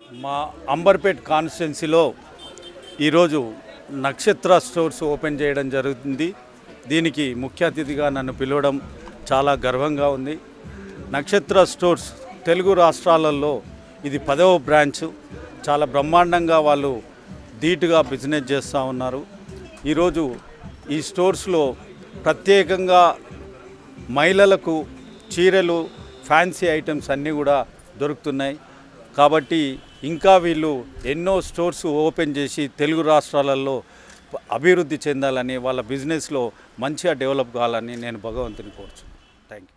మా అంబర్పేట్ కాన్స్టిట్యున్సీలో ఈరోజు నక్షత్ర స్టోర్స్ ఓపెన్ చేయడం జరుగుతుంది దీనికి ముఖ్య అతిథిగా నన్ను పిలవడం చాలా గర్వంగా ఉంది నక్షత్ర స్టోర్స్ తెలుగు రాష్ట్రాలలో ఇది పదవ బ్రాంచ్ చాలా బ్రహ్మాండంగా వాళ్ళు ధీటుగా బిజినెస్ చేస్తూ ఉన్నారు ఈరోజు ఈ స్టోర్స్లో ప్రత్యేకంగా మహిళలకు చీరలు ఫ్యాన్సీ ఐటమ్స్ అన్నీ కూడా దొరుకుతున్నాయి కాబట్టి ఇంకా వీళ్ళు ఎన్నో స్టోర్స్ ఓపెన్ చేసి తెలుగు రాష్ట్రాలలో అభివృద్ధి చెందాలని వాళ్ళ బిజినెస్లో మంచిగా డెవలప్ కావాలని నేను భగవంతుని కోరుచున్నాను థ్యాంక్ యూ